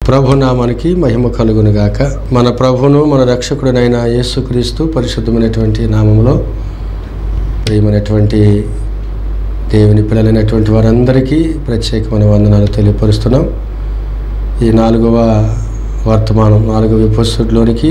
ప్రభునామానికి మహిమ కలుగును గాక మన ప్రభును మన రక్షకుడినైన యేసుక్రీస్తు పరిశుద్ధమైనటువంటి నామములో ప్రియమైనటువంటి దేవుని పిల్లలైనటువంటి వారందరికీ ప్రత్యేకమైన వందనాలు తెలియపరుస్తున్నాం ఈ నాలుగవ వర్తమానం నాలుగవ ఎపిసోడ్లోనికి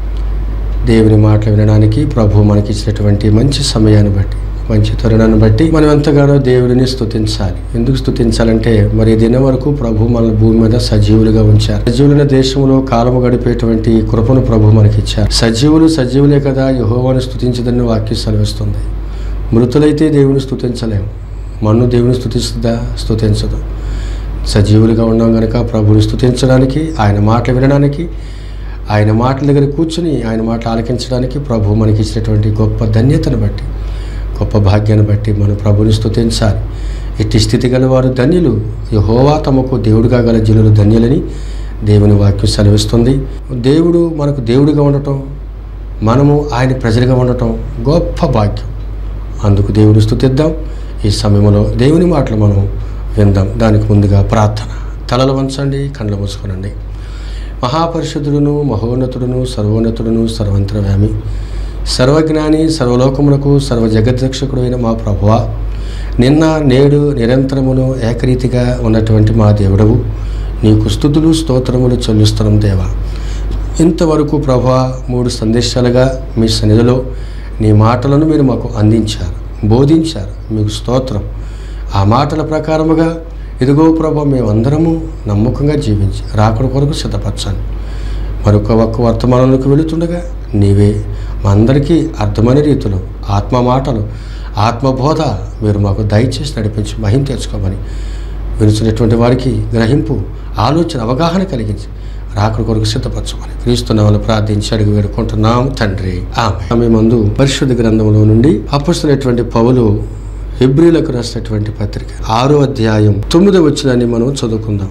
దేవుని మాటలు వినడానికి ప్రభు మనకి ఇచ్చినటువంటి మంచి సమయాన్ని బట్టి మంచి తరుణాన్ని బట్టి మనం ఎంతగానో దేవుడిని స్తుతించాలి ఎందుకు స్తుతించాలంటే మరి ఈ దినం వరకు ప్రభు మన భూమి మీద సజీవులుగా ఉంచారు సజీవులైన దేశంలో కాలము గడిపేటువంటి కృపను ప్రభు మనకి ఇచ్చారు సజీవులు సజీవులే కదా యహోవాను స్తుతించదని వాక్యం సెలవిస్తుంది మృతులైతే దేవుని స్తుతించలేము మన్ను దేవుని స్తుతిస్తుందా స్తుతించదు సజీవులుగా ఉన్నాం కనుక ప్రభుని స్తుతించడానికి ఆయన మాటలు వినడానికి ఆయన మాటల దగ్గర కూర్చుని ఆయన మాటలు ఆలకించడానికి ప్రభు మనకి ఇచ్చినటువంటి గొప్ప ధన్యతను బట్టి గొప్ప భాగ్యాన్ని బట్టి మనం ప్రభుని స్తుతించాలి ఇట్టి స్థితి గల వారు ధన్యులు యహోవా తమకు దేవుడుగా గల జనులు ధన్యులని దేవుని వాక్యం సెలవిస్తుంది దేవుడు మనకు దేవుడిగా ఉండటం మనము ఆయన ప్రజలుగా ఉండటం గొప్ప భాగ్యం అందుకు దేవుని స్తుతిద్దాం ఈ సమయంలో దేవుని మాటలు మనం విందాం దానికి ముందుగా ప్రార్థన తలలు వంచండి కళ్ళు మూసుకోనండి మహాపరిశుద్ధుడును మహోన్నతుడును సర్వోన్నతుడును సర్వంతరవ్యామి సర్వజ్ఞాని సర్వలోకమునకు సర్వ జగద్రక్షకుడు అయిన మా ప్రభువ నిన్న నేడు నిరంతరమును ఏకరీతిగా ఉన్నటువంటి మా దేవుడవు నీకు స్థుతులు స్తోత్రములు చెల్లిస్తున్నాం దేవా ఇంతవరకు ప్రభు మూడు సందేశాలుగా మీ సన్నిధిలో నీ మాటలను మీరు మాకు అందించారు బోధించారు మీకు స్తోత్రం ఆ మాటల ప్రకారముగా ఇదిగో ప్రభు మేమందరము నమ్మకంగా జీవించి రాకడ కొరకు సిద్ధపరచాలి మరొక ఒక్క వర్తమానంలోకి వెళుతుండగా నీవే మా అందరికీ అర్థమైన రీతిలో ఆత్మ మాటలు ఆత్మబోధ మీరు మాకు దయచేసి నడిపించి మహిం తెచ్చుకోమని విలుచినటువంటి వారికి గ్రహింపు ఆలోచన అవగాహన కలిగించి రాకడ కొరకు సిద్ధపరచమని క్రీస్తునామలు ప్రార్థించి అడిగి వేడుకుంటున్నాం తండ్రి ఆమె ముందు పరిశుద్ధ గ్రంథంలో నుండి అప్పుస్తున్నటువంటి పౌలు హిబ్రిలకు రాసినటువంటి పత్రిక ఆరో అధ్యాయం తొమ్మిదో వచ్చినాన్ని మనం చదువుకుందాం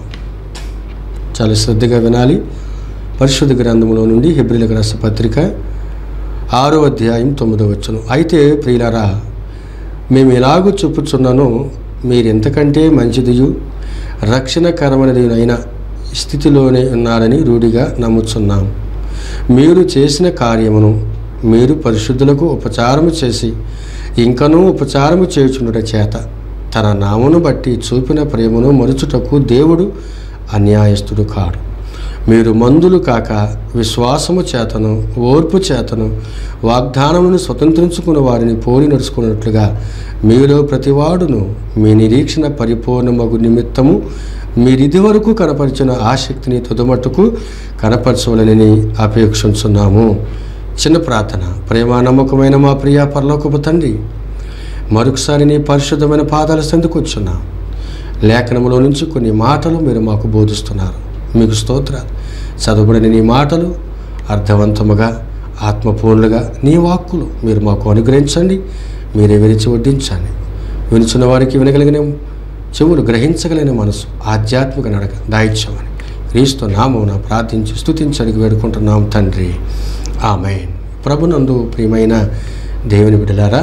చాలా శ్రద్ధగా వినాలి పరిశుద్ధ గ్రంథంలో నుండి హిబ్రిలకు రాసిన పత్రిక ఆరో అధ్యాయం తొమ్మిదో వచ్చును అయితే ప్రియులారా మేము ఎలాగో చెప్పుచున్నానో మీరు ఎంతకంటే మంచిదియు రక్షణకరమైనదినైన స్థితిలోనే ఉన్నారని రూఢిగా నమ్ముచున్నాం మీరు చేసిన కార్యమును మీరు పరిశుద్ధులకు ఉపచారము చేసి ఇంకనూ ఉపచారము చేయుచుండుట చేత తన నామును బట్టి చూపిన ప్రేమను మరుచుటకు దేవుడు అన్యాయస్తుడు కాడు మీరు మందులు కాక విశ్వాసము చేతను ఓర్పు చేతను వాగ్దానమును స్వతంత్రించుకున్న వారిని పోలి నడుచుకున్నట్లుగా మీలో ప్రతివాడును మీ నిరీక్షణ పరిపూర్ణమగు నిమిత్తము మీరిది వరకు కనపరిచిన ఆసక్తిని తుదమట్టుకు కనపరచవలనని అపేక్షించున్నాము చిన్న ప్రార్థన ప్రేమ నమ్మకమైన మా ప్రియ పరలోకపు తండ్రి మరొకసారి నీ పరిశుద్ధమైన పాదాల సందుకొచ్చున్నాం లేఖనములో నుంచి కొన్ని మాటలు మీరు మాకు బోధిస్తున్నారు మీకు స్తోత్రాలు చదువుబడిన నీ మాటలు అర్థవంతముగా ఆత్మపూర్ణులుగా నీ వాక్కులు మీరు మాకు అనుగ్రహించండి మీరే విరిచి వడ్డించండి వినుచున్న వారికి వినగలిగిన చెవులు గ్రహించగలిగిన మనసు ఆధ్యాత్మిక నడక దాయిత్యమని క్రీస్తు నామమున ప్రార్థించి స్తుతించడికి వేడుకుంటున్నాం తండ్రి ఆమె ప్రభునందు ప్రియమైన దేవుని బిడ్డలారా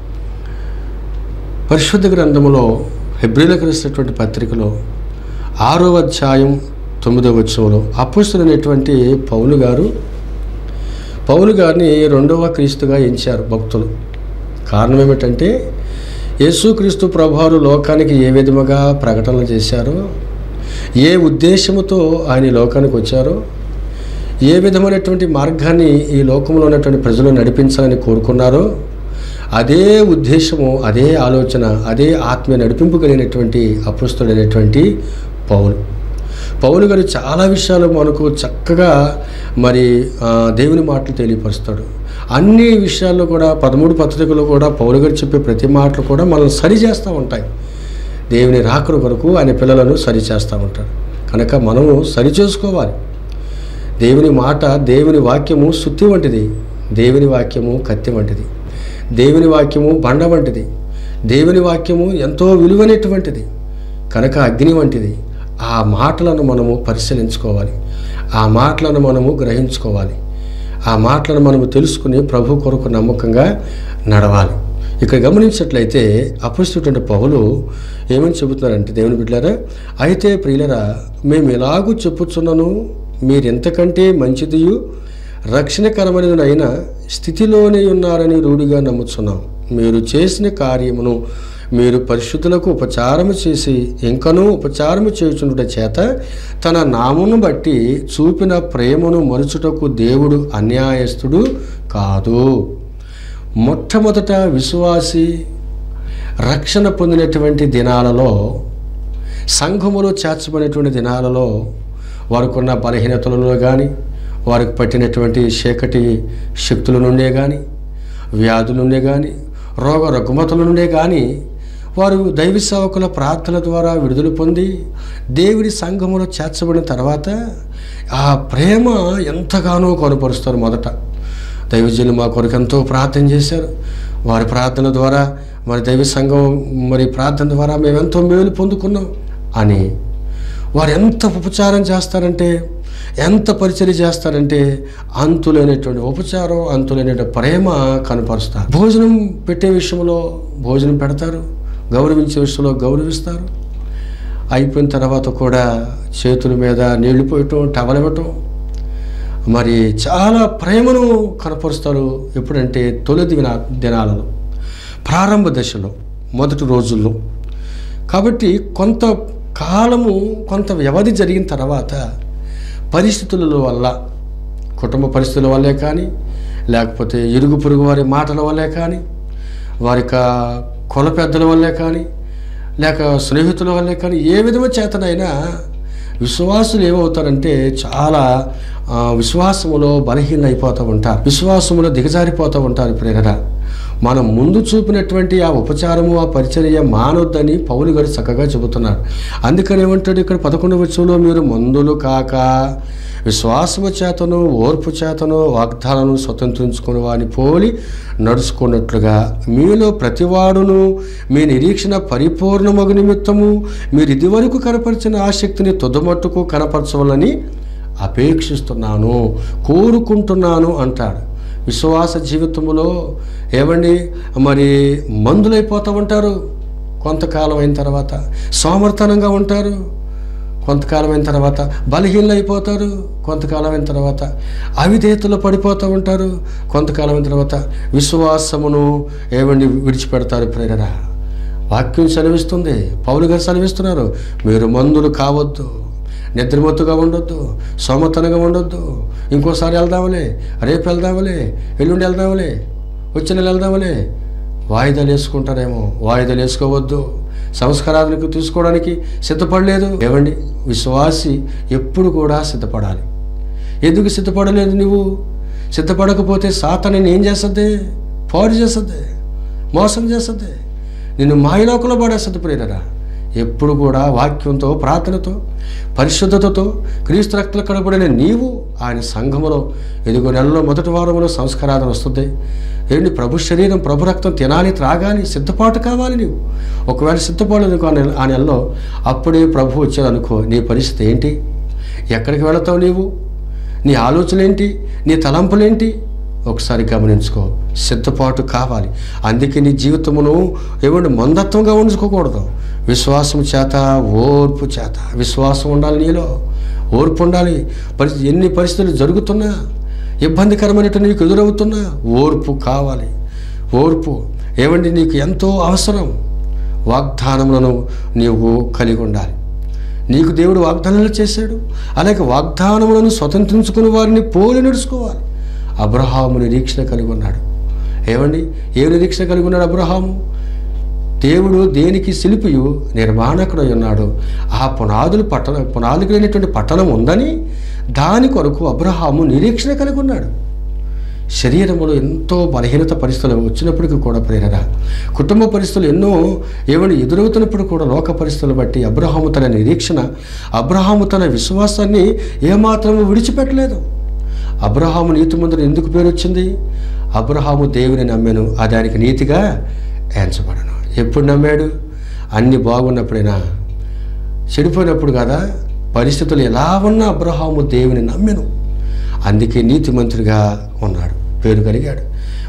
పరిశుద్ధ గ్రంథములో హెబ్రిలకు రాసినటువంటి పత్రికలో ఆరో అధ్యాయం తొమ్మిదో వచ్చంలో అపుస్తులైనటువంటి పౌలు గారు పౌలు గారిని రెండవ క్రీస్తుగా ఎంచారు భక్తులు కారణం ఏమిటంటే యేసుక్రీస్తు ప్రభావాలు లోకానికి ఏ విధముగా ప్రకటనలు చేశారో ఏ ఉద్దేశముతో ఆయన ఈ లోకానికి వచ్చారో ఏ విధమైనటువంటి మార్గాన్ని ఈ లోకంలో ఉన్నటువంటి ప్రజలు నడిపించాలని కోరుకున్నారో అదే ఉద్దేశము అదే ఆలోచన అదే ఆత్మీయ నడిపింపు కలిగినటువంటి అపుస్తుడైనటువంటి పౌలు పౌలు గారు చాలా విషయాలు మనకు చక్కగా మరి ఆ, దేవుని మాటలు తెలియపరుస్తాడు అన్ని విషయాల్లో కూడా పదమూడు పత్రికలు కూడా పౌలు గారు చెప్పే ప్రతి మాటలు కూడా మనల్ని సరి చేస్తూ ఉంటాయి దేవుని రాకడ కొరకు ఆయన పిల్లలను సరి చేస్తూ ఉంటాడు కనుక మనము సరి చేసుకోవాలి దేవుని మాట దేవుని వాక్యము సుత్తి వంటిది దేవుని వాక్యము కత్తి వంటిది దేవుని వాక్యము బండ వంటిది దేవుని వాక్యము ఎంతో విలువైనటువంటిది కనుక అగ్ని వంటిది ఆ మాటలను మనము పరిశీలించుకోవాలి ఆ మాటలను మనము గ్రహించుకోవాలి ఆ మాటలను మనము తెలుసుకుని ప్రభు కొరకు నమ్మకంగా నడవాలి ఇక్కడ గమనించినట్లయితే అపుస్తుటువంటి పౌలు ఏమని చెబుతున్నారంటే దేవుని బిడ్డారా అయితే ప్రియులరా మేము ఎలాగూ చెప్పుచున్నాను మీరెంతకంటే మంచిదియు రక్షణకరమైనదైన స్థితిలోనే ఉన్నారని రూఢిగా నమ్ముచున్నాం మీరు చేసిన కార్యమును మీరు పరిశుద్ధులకు ఉపచారము చేసి ఇంకనూ ఉపచారము చేయుచుండుట చేత తన నామును బట్టి చూపిన ప్రేమను మరుచుటకు దేవుడు అన్యాయస్తుడు కాదు మొట్టమొదట విశ్వాసి రక్షణ పొందినటువంటి దినాలలో సంఘములో చేర్చబడినటువంటి దినాలలో వారికున్న బలహీనతలలో కానీ వారికి పట్టినటువంటి చీకటి శక్తుల నుండే కానీ వ్యాధుల నుండే కానీ రోగ రుగ్మతల నుండే కానీ వారు దైవ సేవకుల ప్రార్థనల ద్వారా విడుదల పొంది దేవుడి సంఘములో చేర్చబడిన తర్వాత ఆ ప్రేమ ఎంతగానో కొనపరుస్తారు మొదట దైవజనులు మా కొరకు ఎంతో ప్రార్థన చేశారు వారి ప్రార్థన ద్వారా మరి దైవ సంఘం మరి ప్రార్థన ద్వారా మేము ఎంతో మేలు పొందుకున్నాం అని వారు ఎంత ఉపచారం చేస్తారంటే ఎంత పరిచర్య చేస్తారంటే అంతులేనటువంటి ఉపచారం అంతులేనటువంటి ప్రేమ కనపరుస్తారు భోజనం పెట్టే విషయంలో భోజనం పెడతారు గౌరవించే విషయంలో గౌరవిస్తారు అయిపోయిన తర్వాత కూడా చేతుల మీద నీళ్లు పోయటం టవల్ ఇవ్వటం మరి చాలా ప్రేమను కనపరుస్తారు ఎప్పుడంటే తొలి దిన దినాలలో ప్రారంభ దశలో మొదటి రోజుల్లో కాబట్టి కొంత కాలము కొంత వ్యవధి జరిగిన తర్వాత పరిస్థితుల వల్ల కుటుంబ పరిస్థితుల వల్లే కానీ లేకపోతే ఇరుగు పొరుగు వారి మాటల వల్లే కానీ వారి యొక్క కుల పెద్దల వల్లే కానీ లేక స్నేహితుల వల్లే కానీ ఏ విధమైన చేతనైనా విశ్వాసులు ఏమవుతారంటే చాలా ఆ, విశ్వాసములో బలహీన అయిపోతూ ఉంటారు విశ్వాసములో దిగజారిపోతూ ఉంటారు ప్రేరణ మనం ముందు చూపినటువంటి ఆ ఉపచారము ఆ పరిచర్య మానొద్దని పౌలు గారు చక్కగా చెబుతున్నారు అందుకని ఏమంటాడు ఇక్కడ పదకొండు వచ్చంలో మీరు మందులు కాక విశ్వాసము చేతను ఓర్పు చేతను వాగ్దాలను స్వతంత్రించుకుని వాని పోలి నడుచుకున్నట్లుగా మీలో ప్రతివాడును మీ నిరీక్షణ పరిపూర్ణమగు నిమిత్తము మీరు ఇదివరకు కనపరిచిన ఆసక్తిని తుదమట్టుకు కనపరచవాలని అపేక్షిస్తున్నాను కోరుకుంటున్నాను అంటాడు విశ్వాస జీవితంలో ఏమండి మరి మందులైపోతూ ఉంటారు కొంతకాలం అయిన తర్వాత సోమర్తనంగా ఉంటారు కొంతకాలం అయిన తర్వాత బలహీనలు అయిపోతారు కొంతకాలం అయిన తర్వాత అవిధేతలు పడిపోతూ ఉంటారు కొంతకాలం అయిన తర్వాత విశ్వాసమును ఏమండి విడిచిపెడతారు ప్రేరణ వాక్యం సెలవిస్తుంది పౌలు గారు సెలవిస్తున్నారు మీరు మందులు కావద్దు నిద్రమత్తుగా ఉండొద్దు సోమతనంగా ఉండొద్దు ఇంకోసారి వెళ్దాంలే రేపు వెళ్దాంలే ఎల్లుండి వెళ్దాంలే వచ్చే నెల వెళ్దాంలే వాయిదాలు వేసుకుంటారేమో వాయిదాలు వేసుకోవద్దు సంస్కారాలకు తీసుకోవడానికి సిద్ధపడలేదు ఏమండి విశ్వాసి ఎప్పుడు కూడా సిద్ధపడాలి ఎందుకు సిద్ధపడలేదు నువ్వు సిద్ధపడకపోతే సాతని ఏం చేస్తుంది పాడు చేస్తుంది మోసం చేస్తుంది నిన్ను మాయలోకంలో పడేస్తుంది ప్రేరరా ఎప్పుడు కూడా వాక్యంతో ప్రార్థనతో పరిశుద్ధతతో క్రీస్తు రక్తలు కడబడిన నీవు ఆయన సంఘములో ఎదుగు నెలలో మొదటి వారంలో సంస్కారాధన వస్తుంది ఏంటి ప్రభు శరీరం ప్రభు రక్తం తినాలి త్రాగాలి సిద్ధపాటు కావాలి నీవు ఒకవేళ సిద్ధపడలేదు ఆ నెల ఆ నెలలో అప్పుడే ప్రభు వచ్చాడు అనుకో నీ పరిస్థితి ఏంటి ఎక్కడికి వెళతావు నీవు నీ ఆలోచన ఏంటి నీ తలంపులేంటి ఒకసారి గమనించుకో సిద్ధపాటు కావాలి అందుకే నీ జీవితమును ఏమంటే మందత్వంగా ఉంచుకోకూడదు విశ్వాసం చేత ఓర్పు చేత విశ్వాసం ఉండాలి నీలో ఓర్పు ఉండాలి పరిస్థితి ఎన్ని పరిస్థితులు జరుగుతున్నా ఇబ్బందికరమైనట్టు నీకు ఎదురవుతున్నా ఓర్పు కావాలి ఓర్పు ఏమండి నీకు ఎంతో అవసరం వాగ్దానములను నీవు కలిగి ఉండాలి నీకు దేవుడు వాగ్దానాలు చేశాడు అలాగే వాగ్దానములను స్వతంత్రించుకుని వారిని పోలి నడుచుకోవాలి అబ్రహాము నిరీక్షణ కలిగి ఉన్నాడు ఏమండి ఏ నిరీక్షణ కలిగి ఉన్నాడు అబ్రహాము దేవుడు దేనికి శిల్పియు నిర్మాణకుడై ఉన్నాడు ఆ పునాదులు పట్టణ పునాదులు కలిగినటువంటి పట్టణం ఉందని దాని కొరకు అబ్రహాము నిరీక్షణ కలిగి ఉన్నాడు శరీరంలో ఎంతో బలహీనత పరిస్థితులు వచ్చినప్పటికీ కూడా ప్రేరణ కుటుంబ పరిస్థితులు ఎన్నో ఏమైనా ఎదురవుతున్నప్పుడు కూడా లోక పరిస్థితులు బట్టి అబ్రహాము తన నిరీక్షణ అబ్రహాము తన విశ్వాసాన్ని ఏమాత్రము విడిచిపెట్టలేదు అబ్రహాము నీతి ముందర ఎందుకు పేరు వచ్చింది అబ్రహాము దేవుని నమ్మాను ఆ దానికి నీతిగా ఎంచబడను ఎప్పుడు నమ్మాడు అన్ని బాగున్నప్పుడైనా చెడిపోయినప్పుడు కదా పరిస్థితులు ఎలా ఉన్నా అబ్రహాము దేవుని నమ్మెను అందుకే నీతిమంతుడిగా ఉన్నాడు పేరు కలిగాడు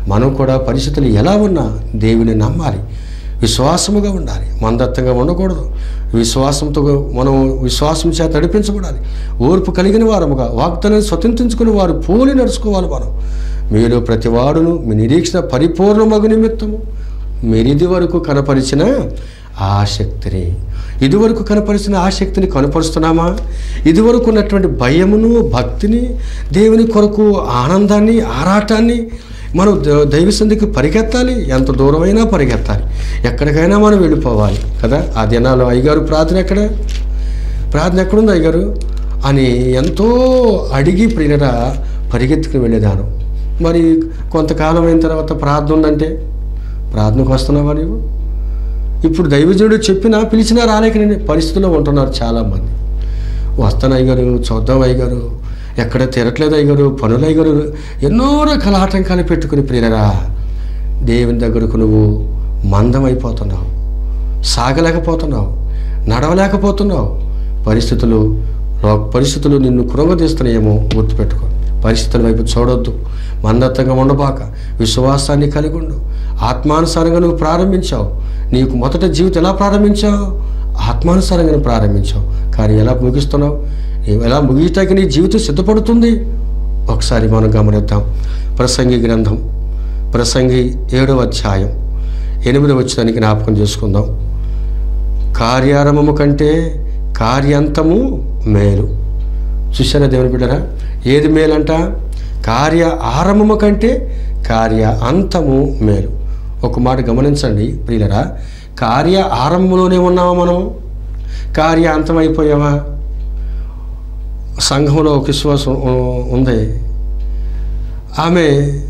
మనం కూడా పరిస్థితులు ఎలా ఉన్నా దేవుని నమ్మాలి విశ్వాసముగా ఉండాలి మందత్తంగా ఉండకూడదు విశ్వాసంతో మనం విశ్వాసం చేత నడిపించబడాలి ఓర్పు కలిగిన వారముగా వాగ్దానాన్ని స్వతంత్రించుకుని వారు పోలి నడుచుకోవాలి మనం మీరు ప్రతి వాడును మీ నిరీక్షణ పరిపూర్ణమగు నిమిత్తము మీరు ఇది వరకు కనపరిచిన ఆసక్తిని ఇదివరకు కనపరిచిన ఆసక్తిని కనపరుస్తున్నామా ఇదివరకు ఉన్నటువంటి భయమును భక్తిని దేవుని కొరకు ఆనందాన్ని ఆరాటాన్ని మనం ద- దైవ సంధికి పరిగెత్తాలి ఎంత దూరమైనా పరిగెత్తాలి ఎక్కడికైనా మనం వెళ్ళిపోవాలి కదా ఆ దినాలు అయ్యగారు ప్రార్థన ఎక్కడ ప్రార్థన ఎక్కడుంది అయ్యగారు అని ఎంతో అడిగి ప్రియుల పరిగెత్తుకుని వెళ్ళేదాను మరి కొంతకాలం అయిన తర్వాత ప్రార్థన ఉందంటే ప్రార్థనకు వస్తున్నావా నీవు ఇప్పుడు దైవజనుడు చెప్పినా పిలిచినా రాలేక నేను పరిస్థితుల్లో ఉంటున్నారు చాలామంది వస్తాను అయ్యగారు చూద్దాం అయ్యగారు ఎక్కడ తిరగట్లేదు అయ్యగారు పనులు అయ్యగారు ఎన్నో రకాల ఆటంకాలు పెట్టుకుని ప్రియరా దేవుని దగ్గరకు నువ్వు మందం అయిపోతున్నావు సాగలేకపోతున్నావు నడవలేకపోతున్నావు పరిస్థితులు లో- పరిస్థితులు నిన్ను కృంగదీస్తున్నాయేమో గుర్తుపెట్టుకో పరిస్థితుల వైపు చూడొద్దు మందత్తంగా ఉండబాక విశ్వాసాన్ని కలిగి ఉండు ఆత్మానుసారంగా నువ్వు ప్రారంభించావు నీకు మొదట జీవితం ఎలా ప్రారంభించావు ఆత్మానుసారంగా నువ్వు ప్రారంభించావు కానీ ఎలా ముగిస్తున్నావు నీవు ఎలా ముగియటానికి నీ జీవితం సిద్ధపడుతుంది ఒకసారి మనం గమనిద్దాం ప్రసంగి గ్రంథం ప్రసంగి ఏడవ అధ్యాయం ఎనిమిదవ వచ్చానికి జ్ఞాపకం చేసుకుందాం కార్యారంభము కంటే కార్యాంతము మేలు చూసారా దేవుని బిడ్డరా ఏది మేలంట కార్య ఆరంభము కంటే కార్య అంతము మేలు ఒక మాట గమనించండి ప్రియులరా కార్య ఆరంభంలోనే ఉన్నామా మనం కార్య అంతం అయిపోయావా సంఘంలో ఒక విశ్వాసం ఉ- ఉంది ఆమె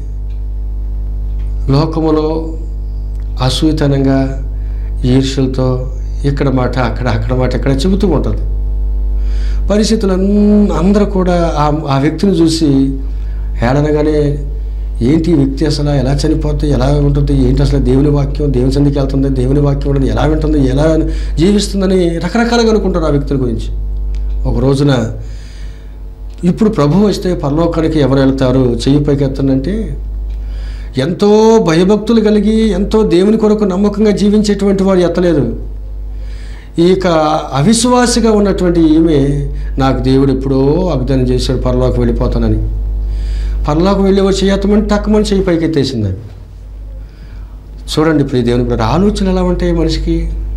లోకములో అసూయతనంగా ఈర్ష్యలతో ఇక్కడ మాట అక్కడ అక్కడ మాట ఇక్కడ చెబుతూ ఉంటుంది పరిస్థితులు అన్- అందరూ కూడా ఆ ఆ వ్యక్తిని చూసి హేళనగానే ఏంటి ఈ వ్యక్తి అసలు ఎలా చనిపోతే ఎలా ఉంటుంది ఏంటి అసలు దేవుని వాక్యం దేవుని సందికి వెళ్తుంది దేవుని వాక్యం ఉండదు ఎలా వింటుంది ఎలా జీవిస్తుందని రకరకాలుగా అనుకుంటారు ఆ వ్యక్తుల గురించి ఒక రోజున ఇప్పుడు ప్రభు వస్తే పరలోకానికి ఎవరు వెళ్తారు చెయ్యి పైకి ఎత్తంటే ఎంతో భయభక్తులు కలిగి ఎంతో దేవుని కొరకు నమ్మకంగా జీవించేటువంటి వారు ఎత్తలేదు ఇక అవిశ్వాసిగా ఉన్నటువంటి ఈమె నాకు దేవుడు ఎప్పుడో వాగ్దానం చేశాడు పరలోకి వెళ్ళిపోతానని పరలోకి వెళ్ళి వచ్చి ఎత్తమని టక్కమని చెయ్యి పైకి ఎత్తేసింది ఆమె. చూడండి ప్రియ దేవుని బిడ్డ, ఆలోచనలు ఎలా ఉంటాయి మనిషికి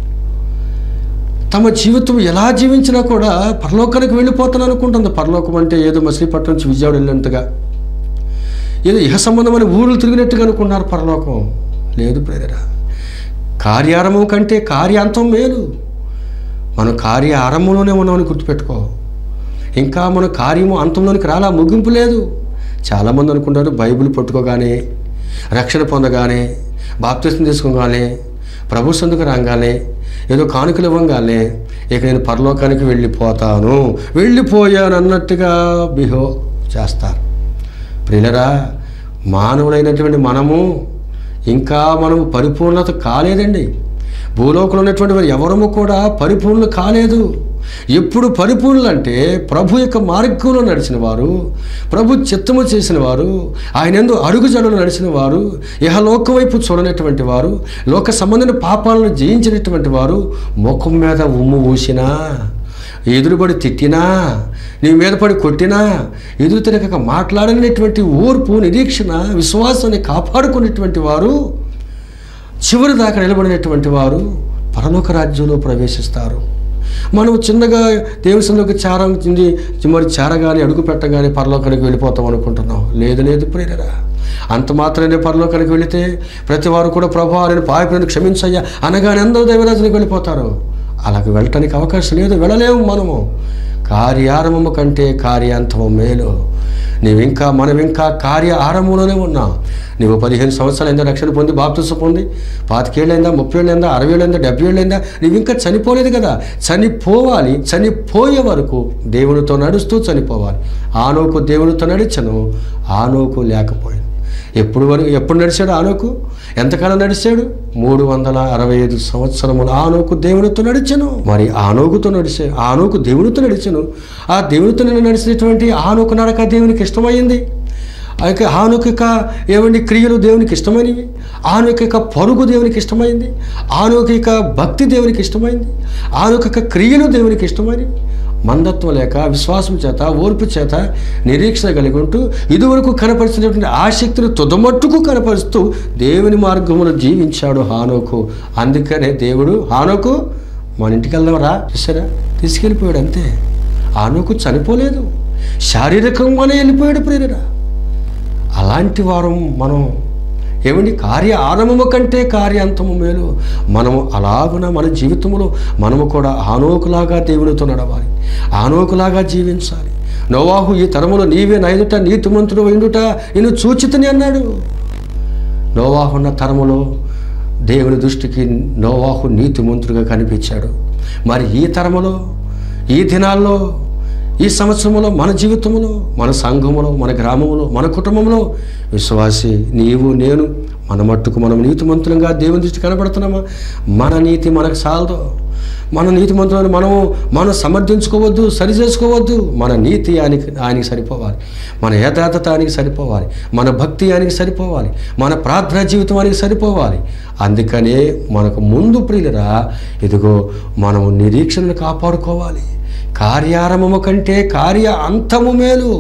తమ జీవితం ఎలా జీవించినా కూడా పరలోకానికి వెళ్ళిపోతాను అనుకుంటుంది పరలోకం అంటే ఏదో మచిలీపట్నం నుంచి విజయవాడ వెళ్ళినంతగా ఏదో ఇహ సంబంధమైన ఊర్లు తిరిగినట్టుగా అనుకున్నారు పరలోకం లేదు ప్రేదరా కార్యారంభం కంటే కార్యాంతం మేలు మనం కార్య ఆరంభంలోనే ఉన్నామని గుర్తుపెట్టుకో ఇంకా మన కార్యము అంతంలోనికి రాలా ముగింపు లేదు చాలామంది అనుకుంటారు బైబిల్ పట్టుకోగానే రక్షణ పొందగానే బాప్తిసం తీసుకోగానే ప్రభు సందుకు రాగానే ఏదో కానుకలు ఇవ్వగానే ఇక నేను పరలోకానికి వెళ్ళిపోతాను వెళ్ళిపోయాను అన్నట్టుగా బిహో చేస్తారు ప్రియులరా మానవులైనటువంటి మనము ఇంకా మనము పరిపూర్ణత కాలేదండి భూలోకంలో ఉన్నటువంటి వారు ఎవరము కూడా పరిపూర్ణులు కాలేదు ఎప్పుడు పరిపూర్ణులు అంటే ప్రభు యొక్క మార్గంలో నడిచిన వారు ప్రభు చిత్తము చేసిన వారు ఆయన ఎందు అడుగుజడులు నడిచిన వారు ఇహలోక వైపు చూడనటువంటి వారు లోక సంబంధమైన పాపాలను జయించినటువంటి వారు ముఖం మీద ఉమ్ము ఊసినా ఎదురుబడి తిట్టినా నీ మీద పడి కొట్టినా ఎదురు తిరగక మాట్లాడనటువంటి ఓర్పు నిరీక్షణ విశ్వాసాన్ని కాపాడుకునేటువంటి వారు చివరి దాకా నిలబడినటువంటి వారు పరలోక రాజ్యంలో ప్రవేశిస్తారు మనం చిన్నగా దేవుని సందుకు చారం చెంది మరి చారగానే అడుగు పెట్టగానే పరలోకానికి వెళ్ళిపోతాం అనుకుంటున్నాం లేదు లేదు ప్రేరరా అంత మాత్రమే పరలోకానికి వెళితే ప్రతి వారు కూడా ప్రభు నేను పాయకులను క్షమించయ్యా అనగానే అందరూ దైవరాజునికి వెళ్ళిపోతారు అలాగే వెళ్ళటానికి అవకాశం లేదు వెళ్ళలేము మనము కార్యారంభము కంటే కార్యాంతము మేలు నీవు ఇంకా మనం ఇంకా కార్య ఆరంభంలోనే ఉన్నాం నువ్వు పదిహేను సంవత్సరాలైందా రక్షణ పొంది బాప్తిసం పొంది పాతికేళ్ళైందా ముప్పై ఏళ్ళైందా అరవై ఏళ్ళైందా డెబ్బై ఏళ్ళైందా నువ్వు ఇంకా చనిపోలేదు కదా చనిపోవాలి చనిపోయే వరకు దేవునితో నడుస్తూ చనిపోవాలి ఆనోకు దేవునితో నడిచను ఆనోకు లేకపోయింది ఎప్పుడు వరకు ఎప్పుడు నడిచాడు ఆనోకు ఎంతకాలం నడిచాడు మూడు వందల అరవై ఐదు సంవత్సరములు ఆనోకు దేవునితో నడిచాను మరి ఆనోకుతో నడిచే ఆనోకు దేవునితో నడిచాను ఆ దేవునితో నేను నడిచినటువంటి ఆనోకు నడక దేవునికి ఇష్టమైంది ఆ యొక్క హానుక యొక్క ఏమండి క్రియలు దేవునికి ఇష్టమైనవి ఆనుక యొక్క పరుగు దేవునికి ఇష్టమైంది ఆనుక యొక్క భక్తి దేవునికి ఇష్టమైంది ఆనుక యొక్క క్రియలు దేవునికి ఇష్టమైనవి మందత్వం లేక విశ్వాసం చేత ఓర్పు చేత నిరీక్షణ కలిగి ఉంటూ ఇదివరకు కనపరిచినటువంటి ఆసక్తిని తుదమట్టుకు కనపరుస్తూ దేవుని మార్గంలో జీవించాడు హానోకు అందుకనే దేవుడు హానోకు మన ఇంటికి వెళ్దాం రా చూసారా తీసుకెళ్ళిపోయాడు అంతే హానోకు చనిపోలేదు శారీరకంగానే వెళ్ళిపోయాడు ప్రేరరా అలాంటి వారం మనం ఏమండి కార్య ఆరంభము కంటే కార్యాంతము మేలు మనము అలాగున మన జీవితంలో మనము కూడా ఆనోకులాగా దేవునితో నడవాలి ఆనోకులాగా జీవించాలి నోవాహు ఈ తరములో నీవే నైదుట నీతిమంతుడు ఇండుట నేను చూచితని అన్నాడు నోవాహు ఉన్న తరములో దేవుని దృష్టికి నోవాహు నీతిమంతుడిగా కనిపించాడు మరి ఈ తరములో ఈ దినాల్లో ఈ సంవత్సరంలో మన జీవితంలో మన సంఘములో మన గ్రామంలో మన కుటుంబంలో విశ్వాసి నీవు నేను మన మట్టుకు మనం నీతిమంతులంగా దేవుని దృష్టి కనబడుతున్నామా మన నీతి మనకు సాలదు మన నీతిమంతులను మనము మనం సమర్థించుకోవద్దు సరి చేసుకోవద్దు మన నీతి ఆయనకి ఆయనకి సరిపోవాలి మన యథార్థత ఆయనకి సరిపోవాలి మన భక్తి ఆయనకి సరిపోవాలి మన ప్రార్థనా జీవితం ఆయనకి సరిపోవాలి అందుకనే మనకు ముందు ప్రియులరా ఇదిగో మనము నిరీక్షణను కాపాడుకోవాలి కార్యారంభము కంటే కార్య అంతము మేలు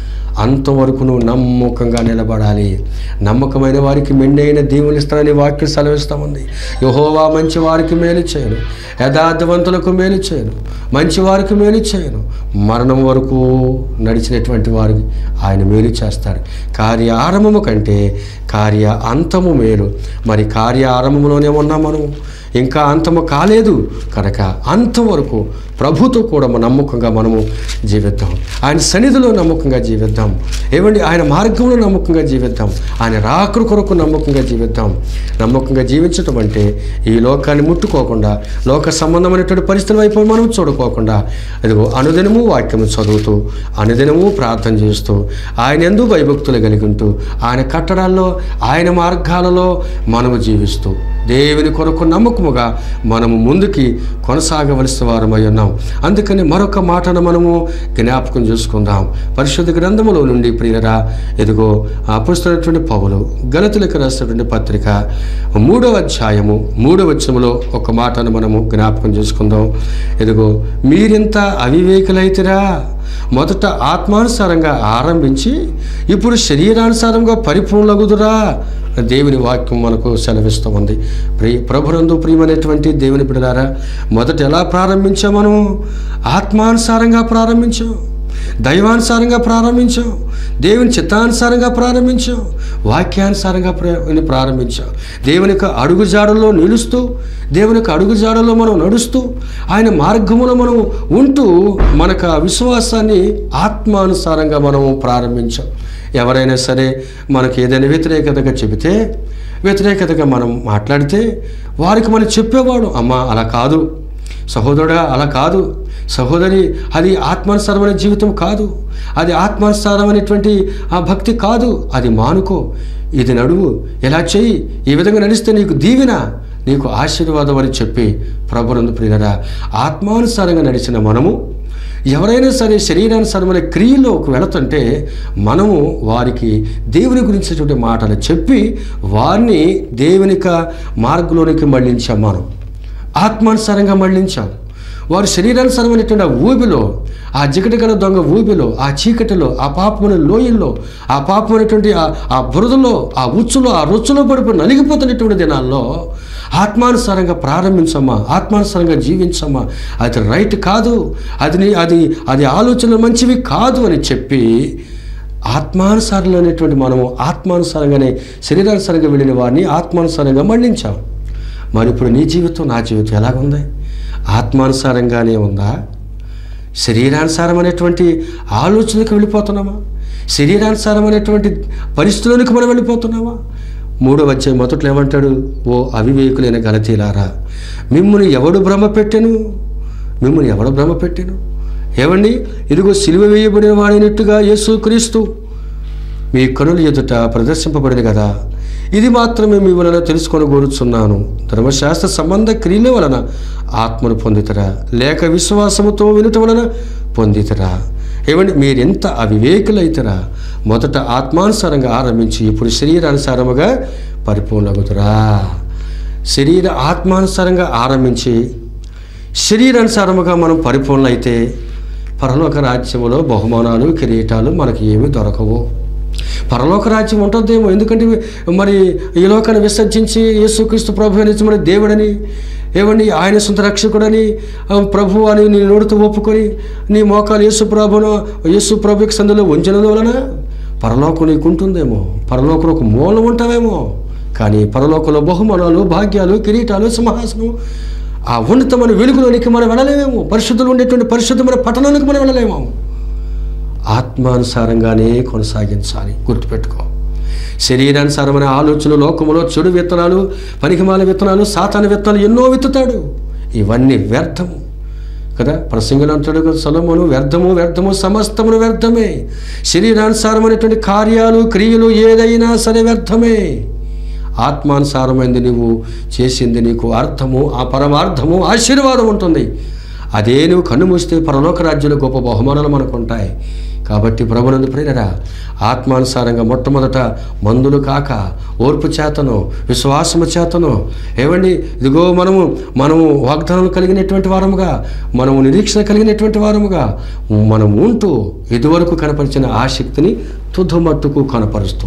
అంతవరకు నువ్వు నమ్మకంగా నిలబడాలి నమ్మకమైన వారికి మెండైన దేవుని ఇస్తానని వాక్యం సెలవిస్తామంది యహోవా మంచి వారికి మేలు చేయను యథార్థవంతులకు మేలు చేయను మంచి వారికి మేలు చేయను మరణం వరకు నడిచినటువంటి వారికి ఆయన మేలు చేస్తాడు కార్య ఆరంభము కంటే కార్య అంతము మేలు మరి కార్య ఆరంభంలోనే ఉన్నాం మనం ఇంకా అంతము కాలేదు కనుక అంతం వరకు ప్రభుతో కూడా మన నమ్మకంగా మనము జీవిద్దాం ఆయన సన్నిధిలో నమ్మకంగా జీవిద్దాం ఏమండి ఆయన మార్గంలో నమ్మకంగా జీవిద్దాం ఆయన రాకరు కొరకు నమ్మకంగా జీవిద్దాం నమ్మకంగా జీవించటం అంటే ఈ లోకాన్ని ముట్టుకోకుండా లోక సంబంధమైనటువంటి పరిస్థితుల వైపు మనం చూడుకోకుండా అదిగో అనుదినము వాక్యము చదువుతూ అనుదినము ప్రార్థన చేస్తూ ఆయన ఎందు భయభక్తులు కలిగి ఉంటూ ఆయన కట్టడాల్లో ఆయన మార్గాలలో మనము జీవిస్తూ దేవుని కొరకు నమ్మకముగా మనము ముందుకి కొనసాగవలసిన వారమై ఉన్నాం అందుకని మరొక మాటను మనము జ్ఞాపకం చేసుకుందాం పరిశుద్ధ గ్రంథములో నుండి ప్రియరా ఎదుగో అపుస్తున్నటువంటి పౌలు గలతులకు రాసినటువంటి పత్రిక మూడవ అధ్యాయము మూడవ వచనములో ఒక మాటను మనము జ్ఞాపకం చేసుకుందాం ఎదుగో మీరింత అవివేకులైతిరా మొదట ఆత్మానుసారంగా ఆరంభించి ఇప్పుడు శరీరానుసారంగా పరిపూర్ణగుదురా దేవుని వాక్యం మనకు సెలవిస్తూ ఉంది ప్రియ ప్రభునందు ప్రియమైనటువంటి దేవుని బిడ్డలారా మొదట ఎలా ప్రారంభించాం మనం ఆత్మానుసారంగా ప్రారంభించాం దైవానుసారంగా ప్రారంభించాం దేవుని చిత్తానుసారంగా ప్రారంభించాం వాక్యానుసారంగా ప్ర- ప్రారంభించాం దేవుని యొక్క అడుగుజాడల్లో నిలుస్తూ దేవుని యొక్క అడుగుజాడల్లో మనం నడుస్తూ ఆయన మార్గములో మనం ఉంటూ మనకు ఆ విశ్వాసాన్ని ఆత్మానుసారంగా మనం ప్రారంభించాం ఎవరైనా సరే మనకి ఏదైనా వ్యతిరేకతగా చెబితే వ్యతిరేకతగా మనం మాట్లాడితే వారికి మనం చెప్పేవాడు అమ్మా అలా కాదు సహోదరుడా అలా కాదు సహోదరి అది ఆత్మానుసారమైన జీవితం కాదు అది ఆత్మానుసారమైనటువంటి ఆ భక్తి కాదు అది మానుకో ఇది నడువు ఇలా చెయ్యి ఈ విధంగా నడిస్తే నీకు దీవెన నీకు ఆశీర్వాదం అని చెప్పి ప్రభునందు ప్రియులరా ఆత్మానుసారంగా నడిచిన మనము ఎవరైనా సరే శరీరానుసారమైన క్రియలోకి వెళుతుంటే మనము వారికి దేవుని గురించినటువంటి మాటలు చెప్పి వారిని దేవునిక మార్గంలోనికి మళ్ళించాం మనం ఆత్మానుసారంగా మళ్ళించాం వారు శరీరానుసారమైనటువంటి ఆ ఊబిలో ఆ జికటి గల దొంగ ఊబిలో ఆ చీకటిలో ఆ పాపమైన లోయల్లో ఆ పాపమైనటువంటి ఆ ఆ బురదలో ఆ ఉచ్చులో ఆ రుచులో పడిపోయి నలిగిపోతున్నటువంటి దినాల్లో ఆత్మానుసారంగా ప్రారంభించమ్మా ఆత్మానుసారంగా జీవించమ్మా అది రైట్ కాదు అది నీ- అది అది ఆలోచనలు మంచివి కాదు అని చెప్పి ఆత్మానుసారంలోనేటువంటి మనము ఆత్మానుసారంగానే శరీరానుసారంగా వెళ్ళిన వారిని ఆత్మానుసారంగా మళ్ళించాం మరి ఇప్పుడు నీ జీవితం నా జీవితం ఎలాగుంది ఆత్మానుసారంగానే ఉందా శరీరానుసారమైనటువంటి ఆలోచనలకు వెళ్ళిపోతున్నామా శరీరానుసారమైనటువంటి పరిస్థితులకు మనం వెళ్ళిపోతున్నామా మూడో వచ్చే మొదట్లో ఏమంటాడు ఓ అవివేకులైన గలతీలారా మిమ్మల్ని ఎవడు భ్రమ పెట్టెను మిమ్మల్ని ఎవడు భ్రమ పెట్టెను ఏమండి ఇదిగో సిలువ వేయబడిన వాడైనట్టుగా యేసు క్రీస్తు మీ కనుల ఎదుట ప్రదర్శింపబడింది కదా ఇది మాత్రమే మీ వలన తెలుసుకొని కోరుచున్నాను ధర్మశాస్త్ర సంబంధ క్రియల వలన ఆత్మను పొందితరా లేక విశ్వాసముతో వినుట వలన పొందితరా ఏమండి మీరెంత అవివేకులైతరా మొదట ఆత్మానుసారంగా ఆరంభించి ఇప్పుడు శరీరానుసారముగా పరిపూర్ణగుతురా శరీర ఆత్మానుసారంగా ఆరంభించి శరీరానుసారముగా మనం పరిపూర్ణ అయితే పరలోక రాజ్యములో బహుమానాలు కిరీటాలు మనకి ఏమీ దొరకవు పరలోక రాజ్యం ఉంటుందేమో ఎందుకంటే మరి ఈ లోకాన్ని విసర్జించి యేసుక్రీస్తు ప్రభు అని మరి దేవుడని ఏమండి ఆయన సొంత రక్షకుడని ఆ, ప్రభు అని నీ నోటితో ఒప్పుకొని నీ మోకాలు యేసు ప్రభును యేసు ప్రభుకి సందులో ఉంచడం వలన పరలోకం నీకు ఉంటుందేమో పరలోకంలో ఒక మూలం ఉంటావేమో కానీ పరలోకంలో బహుమానాలు భాగ్యాలు కిరీటాలు సింహాసనం ఆ ఉన్నతమైన వెలుగులోనికి మనం వెళ్ళలేమేమో పరిశుద్ధులు ఉండేటువంటి పరిశుద్ధమైన పట్టణానికి మనం వెళ్ళలేమో ఆత్మానుసారంగానే కొనసాగించాలి గుర్తుపెట్టుకో శరీరానుసారమైన ఆలోచనలు లోకములో చెడు విత్తనాలు పనికిమాల విత్తనాలు సాతాన విత్తనాలు ఎన్నో విత్తుతాడు ఇవన్నీ వ్యర్థము కదా ప్రసంగులు అంటాడు కదా సొలమును వ్యర్థము వ్యర్థము సమస్తమును వ్యర్థమే శరీరానుసారమైనటువంటి కార్యాలు క్రియలు ఏదైనా సరే వ్యర్థమే ఆత్మానుసారమైంది నువ్వు చేసింది నీకు అర్థము ఆ పరమార్థము ఆశీర్వాదం ఉంటుంది అదే నువ్వు కన్ను మూస్తే పరలోక రాజ్యంలో గొప్ప బహుమానాలు మనకు ఉంటాయి కాబట్టి ప్రభునందు ప్రేరరా ఆత్మానుసారంగా మొట్టమొదట మందులు కాక ఓర్పు చేతను విశ్వాసము చేతను ఏమండి ఇదిగో మనము మనము వాగ్దానం కలిగినటువంటి వారముగా మనము నిరీక్షణ కలిగినటువంటి వారముగా మనం ఉంటూ ఇదివరకు కనపరిచిన ఆ శక్తిని తుదుమట్టుకు కనపరుస్తూ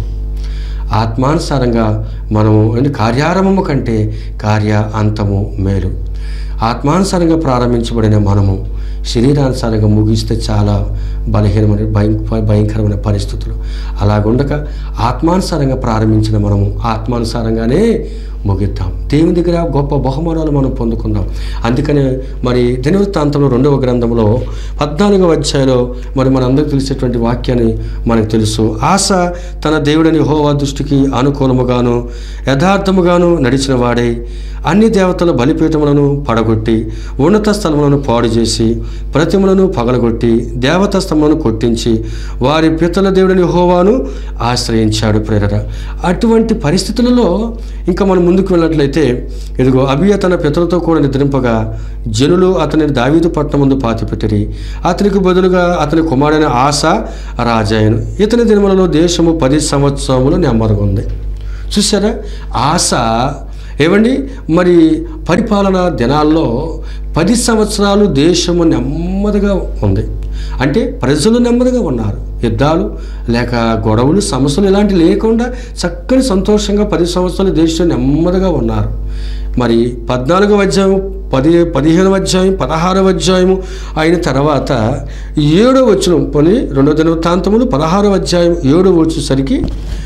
ఆత్మానుసారంగా మనము అంటే కార్యారంభము కంటే కార్య అంతము మేలు ఆత్మానుసారంగా ప్రారంభించబడిన మనము శరీరానుసారంగా ముగిస్తే చాలా బలహీనమైన భయం భయంకరమైన పరిస్థితులు అలాగుండక ఆత్మానుసారంగా ప్రారంభించిన మనము ఆత్మానుసారంగానే ముగిద్దాం దేవుని దగ్గర గొప్ప బహుమానాలు మనం పొందుకుందాం అందుకనే మరి దినవృత్తాంతంలో రెండవ గ్రంథంలో పద్నాలుగవ అధ్యాయంలో మరి మనందరికీ తెలిసేటువంటి వాక్యాన్ని మనకు తెలుసు ఆశ తన దేవుడని హోవా దృష్టికి అనుకూలముగాను యథార్థముగాను నడిచిన వాడై అన్ని దేవతల బలిపీఠములను పడగొట్టి ఉన్నత స్థలములను పాడు చేసి ప్రతిమలను పగలగొట్టి దేవత స్తంభములను కొట్టించి వారి పితల దేవుడిని హోవాను ఆశ్రయించాడు ప్రేరర అటువంటి పరిస్థితులలో ఇంకా మనం ముందుకు వెళ్ళినట్లయితే ఇదిగో అబియ తన పితలతో కూడా నిద్రింపగా జనులు అతని దావీదు పట్టణం ముందు పాతిపెట్టిరి అతనికి బదులుగా అతని కుమారుడైన ఆశ రాజాయను ఇతని దినములలో దేశము పది సంవత్సరములు నెమ్మరుగుంది చూసారా ఆశ ఏమండి మరి పరిపాలన దినాల్లో పది సంవత్సరాలు దేశము నెమ్మదిగా ఉంది అంటే ప్రజలు నెమ్మదిగా ఉన్నారు యుద్ధాలు లేక గొడవలు సమస్యలు ఇలాంటివి లేకుండా చక్కని సంతోషంగా పది సంవత్సరాలు దేశం నెమ్మదిగా ఉన్నారు మరి పద్నాలుగవ అధ్యాయం పది పదిహేనవ అధ్యాయం పదహారవ అధ్యాయము అయిన తర్వాత ఏడో వచ్చిన పోనీ రెండో దినవృత్తాంతములు పదహారవ అధ్యాయం ఏడో వచ్చేసరికి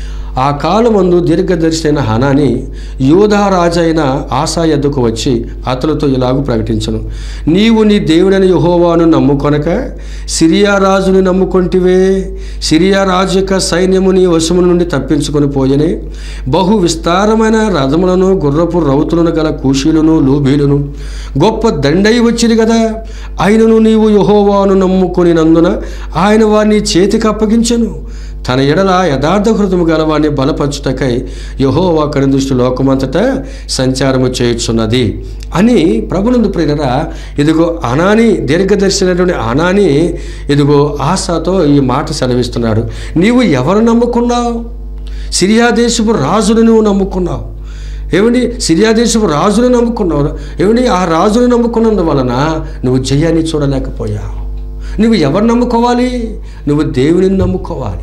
ఆ కాలమందు దీర్ఘదర్శి హనాని యోధా రాజైన ఆశా ఎద్దుకు వచ్చి అతనితో ఇలాగూ ప్రకటించను నీవు నీ దేవుడైన యహోవాను నమ్ముకొనక సిరియా రాజుని నమ్ముకొంటివే సిరియా రాజు యొక్క సైన్యము నీ వశము నుండి తప్పించుకొని పోయనే బహు విస్తారమైన రథములను గుర్రపు రౌతులను గల కూషీలను లూబీలను గొప్ప దండై వచ్చింది కదా ఆయనను నీవు యహోవాను నమ్ముకొని నందున ఆయన వారిని చేతికి అప్పగించెను తన ఎడల యథార్థ హృదము గలవాడిని బలపరచుటకై యహోవా కని దృష్టి లోకమంతటా సంచారము చేయుచున్నది అని ప్రభునందు ప్రేరరా ఇదిగో అనాని దీర్ఘదర్శనటువంటి అనాని ఇదిగో ఆశతో ఈ మాట సెలవిస్తున్నాడు నీవు ఎవరు నమ్ముకున్నావు సిరియా దేశపు రాజును నువ్వు నమ్ముకున్నావు ఏమండి సిరియా దేశపు రాజును నమ్ముకున్నావు ఏమండి ఆ రాజును నమ్ముకున్నందు వలన నువ్వు జయాన్ని చూడలేకపోయావు నువ్వు ఎవరు నమ్ముకోవాలి నువ్వు దేవుని నమ్ముకోవాలి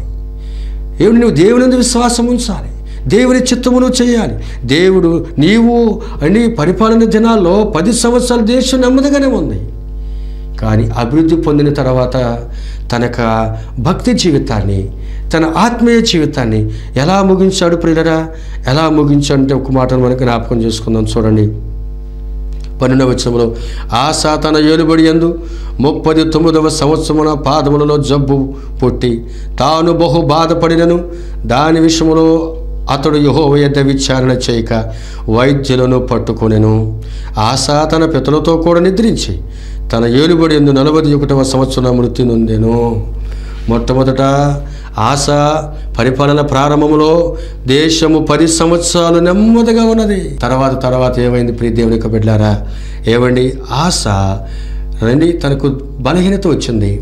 ఏమిటి నువ్వు దేవుని యందు విశ్వాసం ఉంచాలి దేవుని చిత్తమును చేయాలి దేవుడు నీవు అన్ని పరిపాలన దినాల్లో పది సంవత్సరాల దేశం నెమ్మదిగానే ఉంది కానీ అభివృద్ధి పొందిన తర్వాత తనక భక్తి జీవితాన్ని తన ఆత్మీయ జీవితాన్ని ఎలా ముగించాడు ప్రియులరా ఎలా ముగించాడు అంటే ఒక మాటను మనకు జ్ఞాపకం చేసుకుందాం చూడండి పన్నెండవ వచనంలో ఆశ తన ఏలుబడి ఎందు ముప్పది తొమ్మిదవ సంవత్సరమున పాదములలో జబ్బు పుట్టి తాను బహు బాధపడినను దాని విషయంలో అతడు యహోవ యొద్ద విచారణ చేయక వైద్యులను పట్టుకొనెను ఆశ తన పితలతో కూడా నిద్రించి తన ఏలుబడి ఎందు నలభై ఒకటవ సంవత్సరం మృతి నొందెను మొట్టమొదట ఆశ పరిపాలన ప్రారంభంలో దేశము పది సంవత్సరాలు నెమ్మదిగా ఉన్నది తర్వాత తర్వాత ఏమైంది ప్రియ దేవుని యొక్క బిడ్డారా ఏమండి ఆశ రండి తనకు బలహీనత వచ్చింది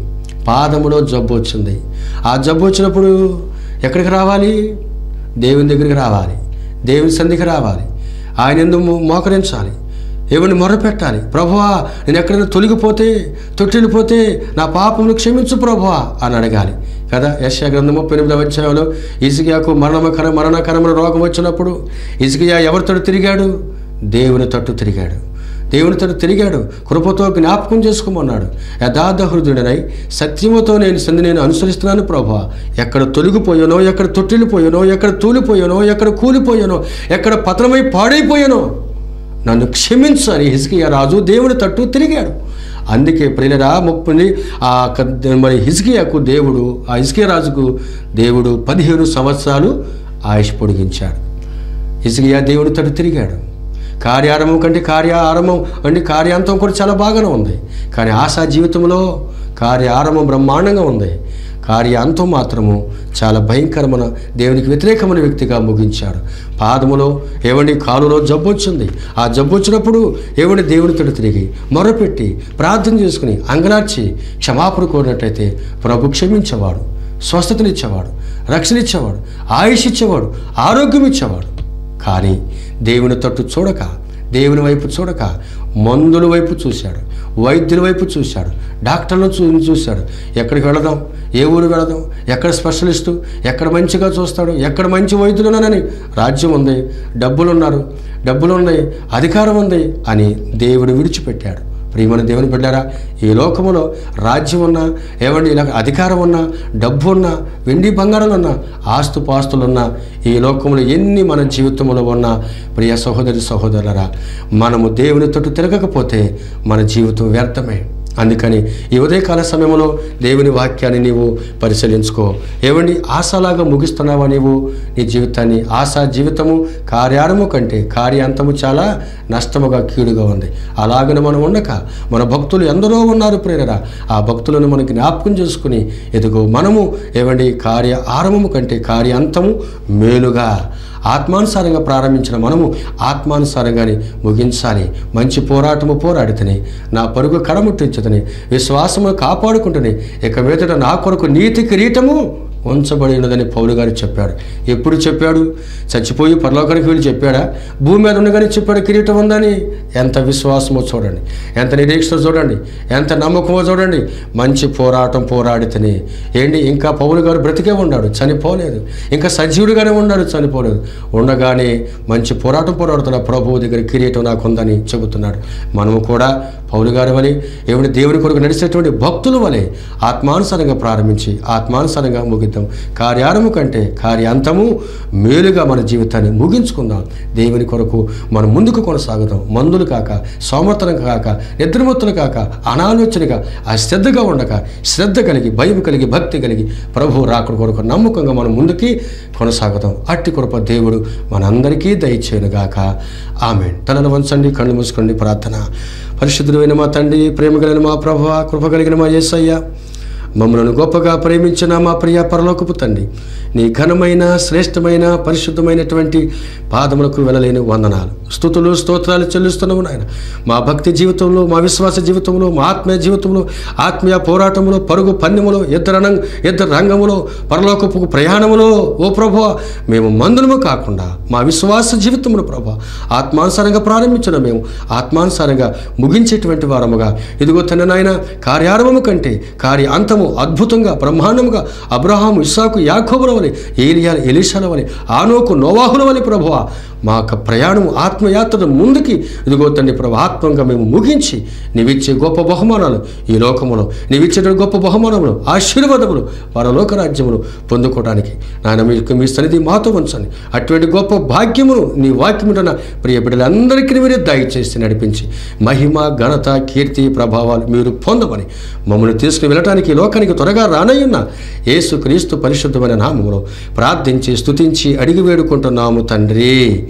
పాదములో జబ్బు వచ్చింది ఆ జబ్బు వచ్చినప్పుడు ఎక్కడికి రావాలి దేవుని దగ్గరికి రావాలి దేవుని సంధికి రావాలి ఆయన ఎందుకు మోకరించాలి ఏమని మొరపెట్టాలి ప్రభువా నేను ఎక్కడైనా తొలగిపోతే తొట్టిల్లిపోతే నా పాపములు క్షమించు ప్రభువా అని అడగాలి కదా యశా గ్రంథం ముప్పై ఎనిమిదవ అధ్యాయంలో ఇసుకియాకు మరణకర మరణకరమైన రోగం వచ్చినప్పుడు ఇసుకియా ఎవరితో తిరిగాడు దేవుని తట్టు తిరిగాడు దేవుని తట్టు తిరిగాడు కృపతో జ్ఞాపకం చేసుకోమన్నాడు యథార్థ హృదయుడనై సత్యముతో నేను సంది నేను అనుసరిస్తున్నాను ప్రభా ఎక్కడ తొలగిపోయానో ఎక్కడ తొట్టిల్లిపోయానో ఎక్కడ తూలిపోయానో ఎక్కడ కూలిపోయానో ఎక్కడ పతనమై పాడైపోయానో నన్ను క్షమించు అని హిజ్కియా రాజు దేవుని తట్టు తిరిగాడు అందుకే ప్రియులరా ముప్పని ఆ క- మరి హిజ్కియాకు దేవుడు ఆ హిజ్కియా రాజుకు దేవుడు పదిహేను సంవత్సరాలు ఆయుష్ పొడిగించాడు హిజ్కియా దేవుని తట్టు తిరిగాడు కార్యారంభం కంటే కార్య ఆరంభం అంటే కార్యాంతం కూడా చాలా బాగానే ఉంది కానీ ఆశా జీవితంలో కార్యారంభం బ్రహ్మాండంగా ఉంది కార్యాంతం మాత్రము చాలా భయంకరమైన దేవునికి వ్యతిరేకమైన వ్యక్తిగా ముగించాడు పాదములో ఏమండి కాలులో జబ్బు వచ్చింది ఆ జబ్బు వచ్చినప్పుడు ఏమండి దేవునితో తిరిగి మొరపెట్టి ప్రార్థన చేసుకుని అంగలార్చి క్షమాపణ కోరినట్టయితే ప్రభు క్షమించేవాడు స్వస్థతనిచ్చేవాడు రక్షణ ఇచ్చేవాడు ఆయుష్ ఇచ్చేవాడు ఆరోగ్యం ఇచ్చేవాడు కానీ దేవుని తట్టు చూడక దేవుని వైపు చూడక మందుల వైపు చూశాడు వైద్యుల వైపు చూశాడు డాక్టర్లను చూ చూశాడు ఎక్కడికి వెళదాం ఏ ఊరు వెళదాం ఎక్కడ స్పెషలిస్టు ఎక్కడ మంచిగా చూస్తాడు ఎక్కడ మంచి వైద్యులు ఉన్నానని రాజ్యం ఉంది డబ్బులు ఉన్నారు డబ్బులు ఉన్నాయి అధికారం ఉంది అని దేవుడు విడిచిపెట్టాడు ప్రియమైన దేవుని బిడ్డారా ఈ లోకములో రాజ్యం ఉన్నా ఏమండి ఇలా అధికారం ఉన్నా డబ్బు ఉన్నా వెండి బంగారాలు ఉన్నా ఆస్తుపాస్తులున్నా ఈ లోకంలో ఎన్ని మన జీవితంలో ఉన్నా ప్రియ సహోదరి సహోదరులరా మనము దేవుని తట్టు తిరగకపోతే మన జీవితం వ్యర్థమే అందుకని ఈ ఉదయకాల సమయంలో దేవుని వాక్యాన్ని నీవు పరిశీలించుకో ఏమండి ఆశలాగా ముగిస్తున్నావా నీవు నీ జీవితాన్ని ఆశా జీవితము కార్యారము కంటే కార్యాంతము చాలా నష్టముగా కీడుగా ఉంది అలాగనే మనం ఉండక మన భక్తులు ఎందరో ఉన్నారు ప్రేరరా ఆ భక్తులను మనం జ్ఞాపకం చేసుకుని ఎదుగో మనము ఏమండి కార్య ఆరంభము కంటే కార్యాంతము మేలుగా ఆత్మానుసారంగా ప్రారంభించిన మనము ఆత్మానుసారంగానే ముగించాలి మంచి పోరాటము పోరాడితేనే నా పరుగు కడముట్టించుతని విశ్వాసము కాపాడుకుంటుని ఇక మీదట నా కొరకు నీతి కిరీటము ఉంచబడి ఉన్నదని పౌలు గారు చెప్పాడు ఎప్పుడు చెప్పాడు చచ్చిపోయి పరలోకానికి వెళ్ళి చెప్పాడా భూమి మీద ఉండగానే చెప్పాడు కిరీటం ఉందని ఎంత విశ్వాసమో చూడండి ఎంత నిరీక్షణ చూడండి ఎంత నమ్మకమో చూడండి మంచి పోరాటం పోరాడితేనే ఏంటి ఇంకా పౌలు గారు బ్రతికే ఉన్నాడు చనిపోలేదు ఇంకా సజీవుడిగానే ఉన్నాడు చనిపోలేదు ఉండగానే మంచి పోరాటం పోరాడుతున్న ప్రభువు దగ్గర కిరీటం నాకు ఉందని చెబుతున్నాడు మనము కూడా పౌలు గారి వలె ఏమిటి దేవుని కొరకు నడిచేటువంటి భక్తుల వలె ఆత్మానుసారంగా ప్రారంభించి ఆత్మానుసారంగా ముగిద్దాం కార్యారము కంటే కార్యాంతము మేలుగా మన జీవితాన్ని ముగించుకుందాం దేవుని కొరకు మనం ముందుకు కొనసాగుదాం మందులు కాక సోమర్తనం కాక నిద్రమత్తులు కాక అనాలోచనగా అశ్రద్ధగా ఉండక శ్రద్ధ కలిగి భయం కలిగి భక్తి కలిగి ప్రభు రాకడ కొరకు నమ్మకంగా మనం ముందుకి కొనసాగుతాం అట్టి కృప దేవుడు మనందరికీ దయచేయునుగాక ఆమె తలను వంచండి కళ్ళు మూసుకోండి ప్రార్థన పరిశుద్ధుడైన మా తండ్రి ప్రేమ కలిగిన మా ప్రభు కృప కలిగిన మా యేసయ్య మమ్మలను గొప్పగా ప్రేమించిన మా ప్రియ పరలోకపు తండ్రి నీ ఘనమైన శ్రేష్టమైన పరిశుద్ధమైనటువంటి పాదములకు వెళ్ళలేని వందనాలు స్థుతులు స్తోత్రాలు చెల్లిస్తున్నాము నాయన మా భక్తి జీవితంలో మా విశ్వాస జీవితంలో మా ఆత్మీయ జీవితంలో ఆత్మీయ పోరాటంలో పరుగు పన్నెములో ఇద్దరు రంగ ఇద్దరు రంగములో పరలోకపు ప్రయాణములో ఓ ప్రభు మేము మందులము కాకుండా మా విశ్వాస జీవితమును ప్రభు ఆత్మానుసారంగా ప్రారంభించిన మేము ఆత్మానుసారంగా ముగించేటువంటి వారముగా ఇదిగో తన నాయన కార్యారంభము కంటే కార్య అంతము అద్భుతంగా బ్రహ్మాండముగా అబ్రహాము ఇస్సాకు యాకోబుల వలె ఏలియా ఎలీషాల వలె ఆనోకు నోవాహుల వలె ప్రభువా మా యొక్క ప్రయాణం ఆత్మయాత్ర ముందుకి ఇదిగో తండ్రి ప్రభు ఆత్మంగా మేము ముగించి నీవిచ్చే గొప్ప బహుమానాలు ఈ లోకములో నీవిచ్చే గొప్ప బహుమానములు ఆశీర్వాదములు పరలోక రాజ్యములు పొందుకోవడానికి నాయన మీకు మీ సన్నిధి మాతో ఉంచండి అటువంటి గొప్ప భాగ్యమును నీ వాక్యముంటున్న ప్రియ బిడ్డలందరికీ మీరే దయచేసి నడిపించి మహిమ ఘనత కీర్తి ప్రభావాలు మీరు పొందమని మమ్మల్ని తీసుకుని వెళ్ళటానికి ఈ లోకానికి త్వరగా రానయ్యున్న యేసు క్రీస్తు పరిశుద్ధమైన నామములో ప్రార్థించి స్తుతించి అడిగి వేడుకుంటున్నాము తండ్రి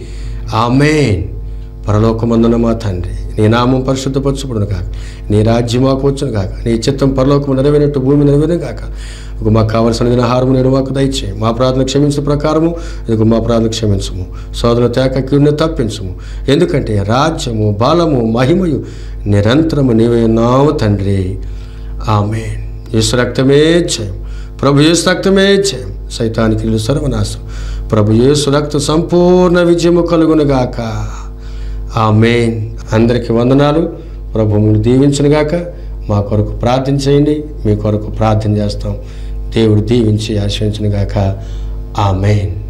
ఆమెన్ పరలోకమందున మా తండ్రి నీ నామం పరిశుద్ధపరచుకుడును కాక నీ రాజ్యం మాకు వచ్చును కాక నీ చిత్తం పరలోకము నెరవేరినట్టు భూమి నెరవేరును కాక ఇక మాకు కావలసిన ఆహారం నేను మాకు దయచే మా ప్రార్థన క్షమించిన ప్రకారము ఇదిగో మా ప్రార్థన క్షమించము సోదరుల తేక కీడుని తప్పించము ఎందుకంటే రాజ్యము బలము మహిమయు నిరంతరము నీవే ఉన్నావు తండ్రి ఆమెన్ యేసు రక్తమే జయం ప్రభు యేసు రక్తమే జయం సైతానికి ఇల్లు సర్వనాశం ప్రభు యేసు రక్త సంపూర్ణ విజయము కలుగునుగాక ఆ మెయిన్ అందరికీ వందనాలు ప్రభు మిమ్మల్ని దీవించునుగాక మా కొరకు ప్రార్థన చేయండి మీ కొరకు ప్రార్థన చేస్తాం దేవుడు దీవించి ఆశ్రయించునుగాక ఆ మెయిన్